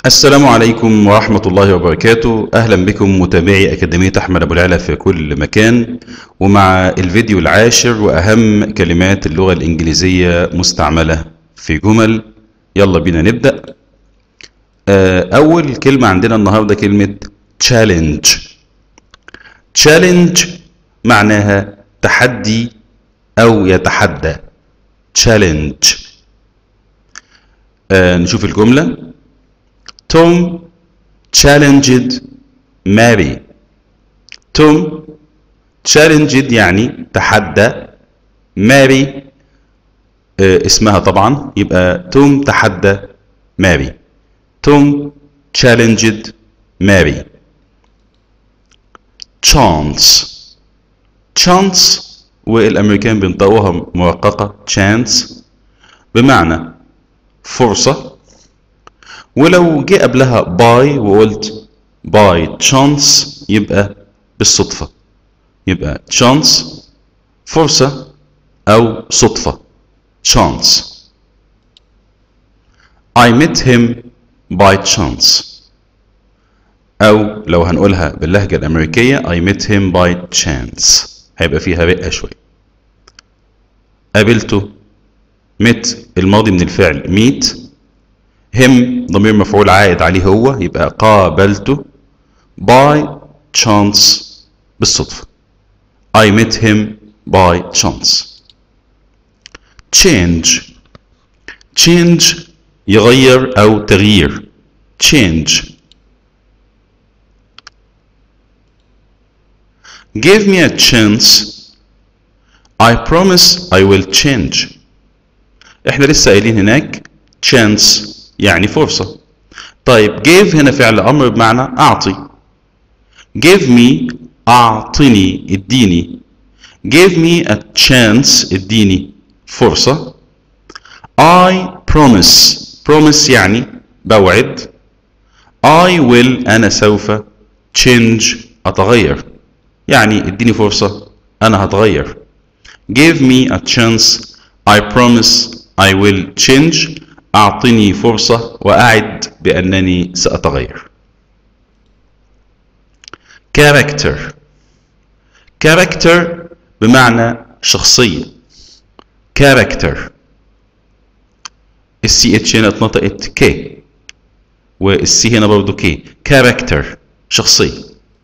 السلام عليكم ورحمة الله وبركاته أهلا بكم متابعي أكاديمية أحمد أبو العلا في كل مكان ومع الفيديو العاشر وأهم كلمات اللغة الإنجليزية مستعملة في جمل يلا بينا نبدأ آه، أول كلمة عندنا النهاردة كلمة challenge challenge معناها تحدي أو يتحدى challenge آه، نشوف الجملة توم challenged ماري توم challenged يعني تحدى ماري آه، اسمها طبعا يبقى توم تحدى ماري توم challenged ماري chance chance والامريكان بينطقوها مرققه chance بمعنى فرصه ولو جه قبلها باي وقلت باي تشانس يبقى بالصدفة يبقى تشانس فرصة أو صدفة chance I met him by chance أو لو هنقولها باللهجة الأمريكية I met him by chance هيبقى فيها رقة شوية قابلته met الماضي من الفعل meet هم ضمير مفعول عائد عليه هو يبقى قابلته by chance بالصدفة I met him by chance change change يغير أو تغيير change give me a chance I promise I will change احنا لسه قايلين هناك chance يعني فرصة طيب give هنا فعل أمر بمعنى أعطي give me أعطني اديني give me a chance اديني فرصة I promise promise يعني بوعد I will أنا سوف change أتغير يعني اديني فرصة أنا هتغير give me a chance I promise I will change أعطني فرصة وأعد بأنني سأتغير. character character بمعنى شخصية character السي اتش هنا اتنطقت كي والسي هنا برضو كي character شخصية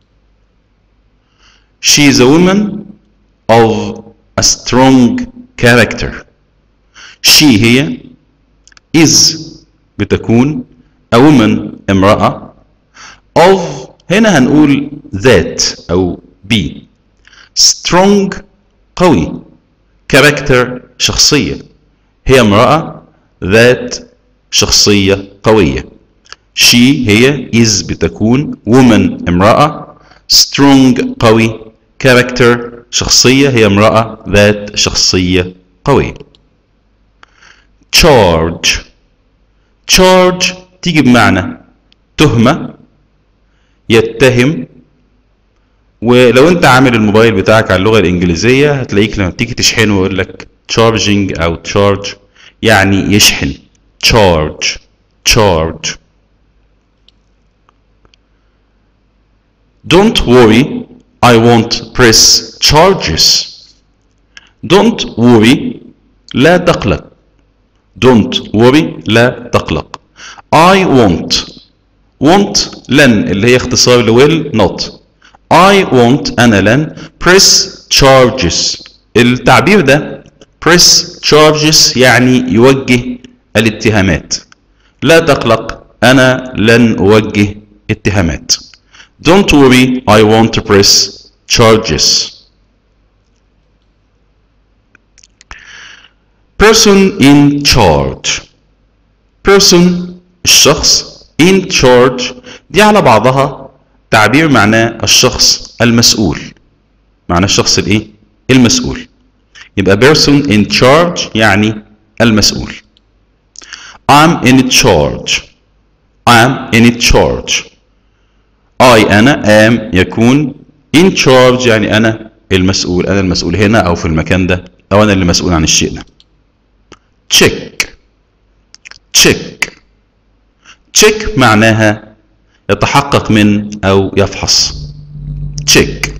she is a woman of a strong character she هي is بتكون a woman امرأة of هنا هنقول that أو be strong قوي character شخصية هي امرأة ذات شخصية قوية she هي is بتكون woman امرأة strong قوي character شخصية هي امرأة ذات شخصية قوية charge charge تيجي بمعنى تهمة يتهم ولو انت عامل الموبايل بتاعك على اللغة الانجليزية هتلاقيك لما بتيجي تشحنه يقول لك charging او charge يعني يشحن charge charge don't worry I won't press charges don't worry لا تقلق don't worry لا تقلق I won't won't لن اللي هي اختصار ل will not I won't أنا لن press charges التعبير ده press charges يعني يوجه الاتهامات لا تقلق أنا لن أوجه اتهامات Don't worry I won't press charges person in charge person الشخص in charge دي على بعضها تعبير معناه الشخص المسؤول معناه الشخص الايه المسؤول يبقى person in charge يعني المسؤول I'm in charge I'm in charge I أنا am يكون in charge يعني أنا المسؤول أنا المسؤول هنا أو في المكان ده أو أنا اللي مسؤول عن الشيء ده check check check معناها يتحقق من أو يفحص check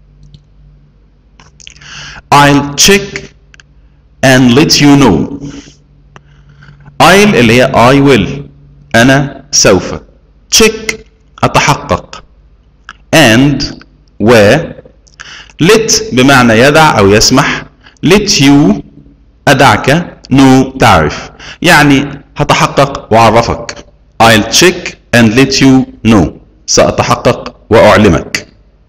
I'll check and let you know I'll اللي هي I will أنا سوف check أتحقق and و let بمعنى يدع أو يسمح let you أدعك know تعرف يعني هتحقق وأعرفك I'll check and let you know سأتحقق وأعلمك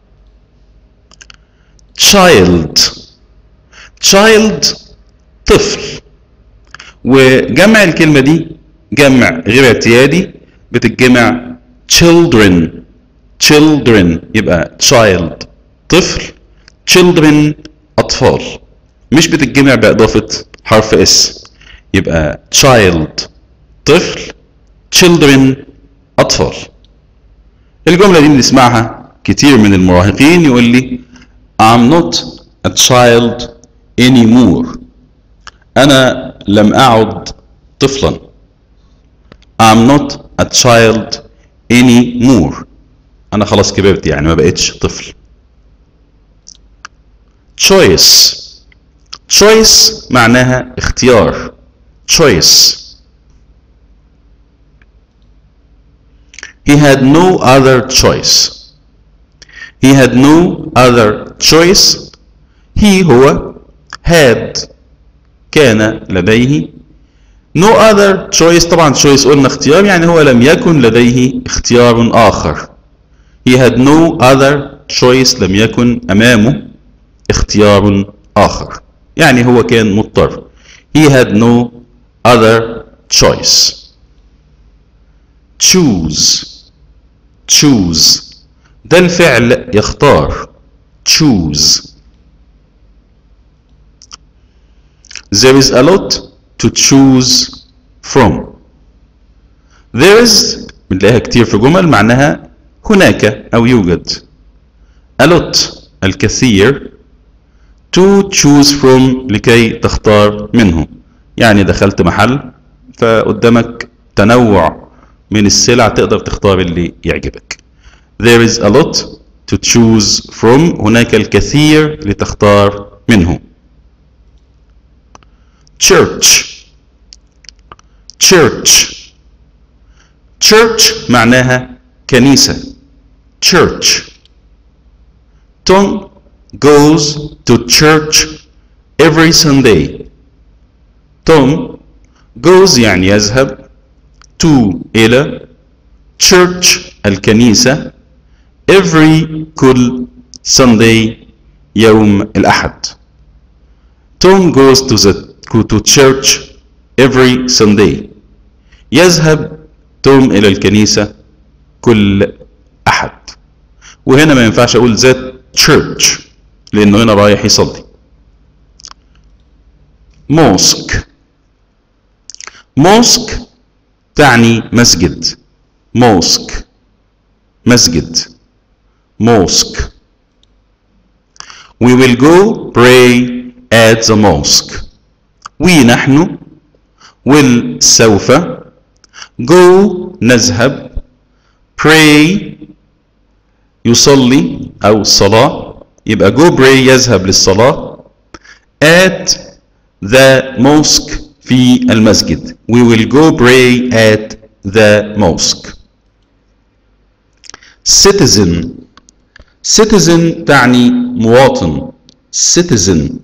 child child طفل وجمع الكلمة دي جمع غير اعتيادي بتتجمع children children يبقى child طفل children أطفال مش بتتجمع بإضافة حرف اس يبقى child طفل children أطفال الجملة دي بنسمعها كتير من المراهقين يقول لي I'm not a child anymore أنا لم أعد طفلا I'm not a child anymore أنا خلاص كبرت يعني ما بقتش طفل choice choice معناها اختيار choice he had no other choice he had no other choice he هو had كان لديه no other choice طبعا choice قلنا اختيار يعني هو لم يكن لديه اختيار آخر he had no other choice لم يكن أمامه اختيار آخر يعني هو كان مضطر he had no other choice choose choose ده الفعل يختار choose there is a lot to choose from there is بنلاقيها كتير في جمل معناها هناك أو يوجد a lot الكثير to choose from لكي تختار منه يعني دخلت محل فقدامك تنوع من السلع تقدر تختار اللي يعجبك there is a lot to choose from هناك الكثير لتختار منه church church church معناها كنيسة church Tom goes to church every Sunday Tom goes يعني يذهب to إلى church الكنيسة every كل Sunday يوم الأحد Tom goes to the go to church every Sunday يذهب توم إلى الكنيسة كل أحد وهنا ما ينفعش أقول ذات church لأنه هنا رايح يصلي mosque mosque تعني مسجد mosque مسجد mosque we will go pray at the mosque we نحن will سوف go نذهب pray يصلي أو الصلاة يبقى go pray يذهب للصلاة at the mosque في المسجد we will go pray at the mosque citizen citizen تعني مواطن citizen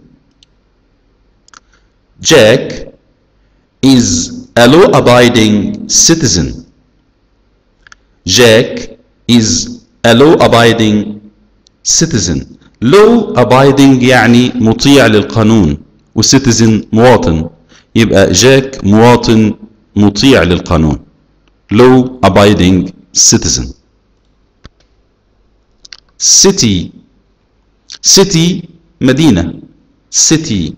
Jack is a law-abiding citizen. Jack is a law-abiding citizen. law-abiding يعني مطيع للقانون وcitizen مواطن يبقى جاك مواطن مطيع للقانون law-abiding citizen. city city مدينة city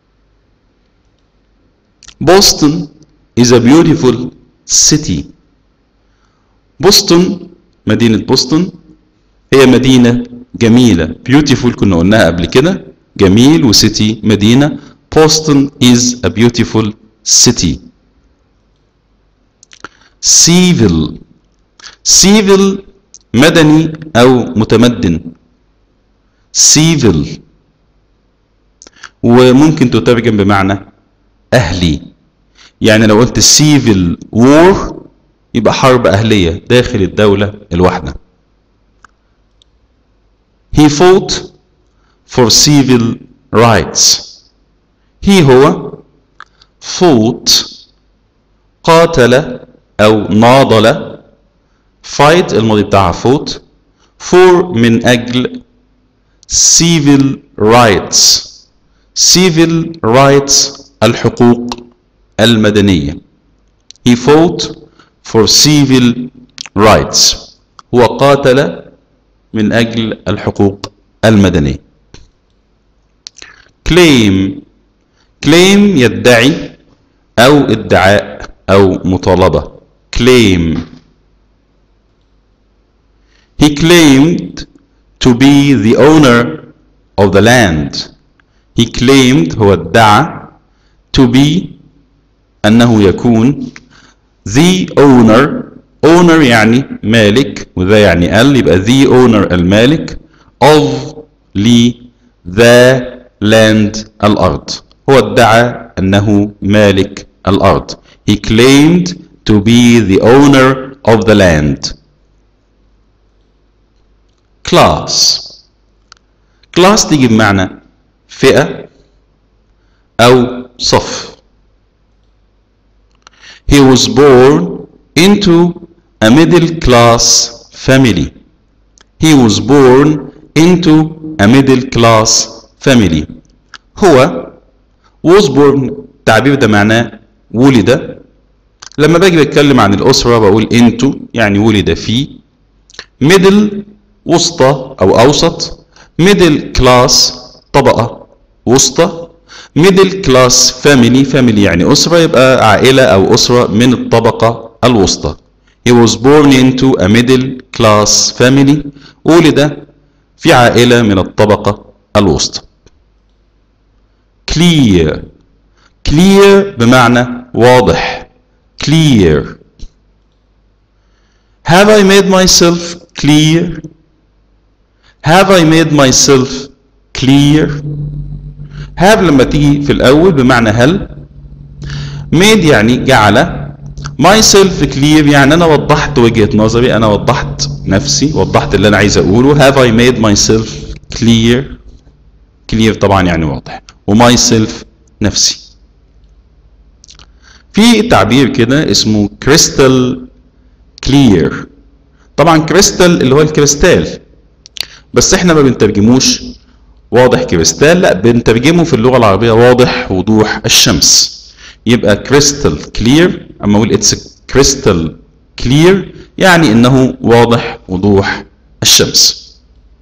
Boston is a beautiful city. بوسطن مدينة بوسطن هي مدينة جميلة beautiful كنا قلناها قبل كده جميل وسيتي مدينة Boston is a beautiful city civil civil مدني أو متمدن civil وممكن تترجم بمعنى أهلي يعني لو قلت civil war يبقى حرب أهلية داخل الدولة الواحدة he fought for civil rights he هو fought قاتل أو ناضل fight الماضي بتاعها fought for من أجل civil rights civil rights الحقوق المدنية he fought for civil rights هو قاتل من أجل الحقوق المدنية claim claim يدعي أو ادعاء أو مطالبة claim he claimed to be the owner of the land he claimed هو ادعى to be أنه يكون the owner owner يعني مالك وذا يعني ال يبقى the owner المالك of لي the land الأرض هو ادعى أنه مالك الأرض he claimed to be the owner of the land class class تيجي بمعنى فئة أو صف he was born into a middle class family he was born into a middle class family هو was born التعبير ده معناه ولد لما باجي بتكلم عن الأسرة بقول into يعني ولد فيه middle وسطى أو أوسط middle class طبقة وسطى middle class family family يعني أسرة يبقى عائلة أو أسرة من الطبقة الوسطى he was born into a middle class family ولد في عائلة من الطبقة الوسطى clear clear بمعنى واضح clear have I made myself clear have I made myself clear have لما تيجي في الأول بمعنى هل made يعني جعل myself clear يعني أنا وضحت وجهة نظري أنا وضحت نفسي وضحت اللي أنا عايز أقوله have I made myself clear clear طبعا يعني واضح ومايسيلف نفسي في تعبير كده اسمه كريستال كلير طبعا كريستال اللي هو الكريستال بس احنا ما بنترجموش واضح كريستال لا بنترجمه في اللغة العربية واضح وضوح الشمس يبقى كريستال كلير اما اقول اتس كريستال كلير يعني انه واضح وضوح الشمس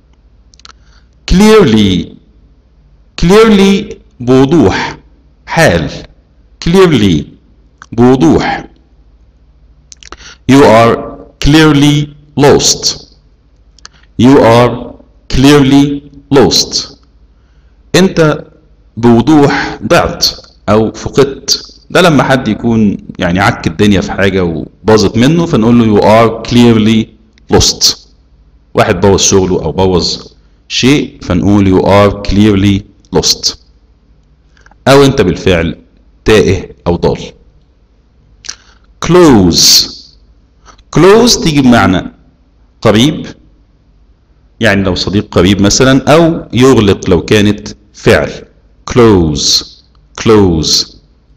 clearly clearly بوضوح حال clearly بوضوح you are clearly lost you are clearly lost انت بوضوح ضعت او فقدت ده لما حد يكون يعني عك الدنيا في حاجة وباظت منه فنقول له you are clearly lost واحد بوظ شغله او بوظ شيء فنقول you are clearly lost او انت بالفعل تائه او ضال close close تيجي بمعنى قريب يعني لو صديق قريب مثلا او يغلق لو كانت فعل close close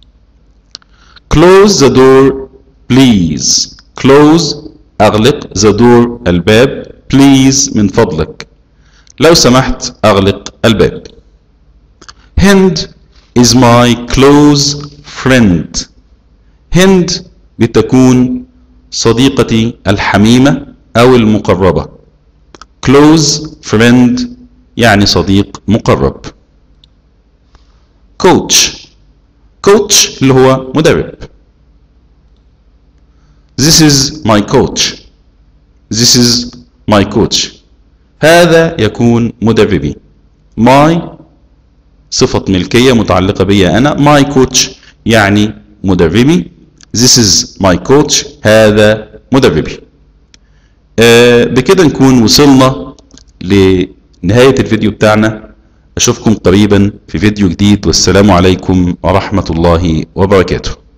close the door please close اغلق the door الباب please من فضلك لو سمحت اغلق الباب هند is my close friend هند بتكون صديقتي الحميمة أو المقربة close friend يعني صديق مقرب coach coach اللي هو مدرب this is my coach this is my coach هذا يكون مدربي my صفة ملكية متعلقة بي أنا my coach يعني مدربي This is my coach هذا مدربي آه بكده نكون وصلنا لنهاية الفيديو بتاعنا أشوفكم قريبا في فيديو جديد والسلام عليكم ورحمة الله وبركاته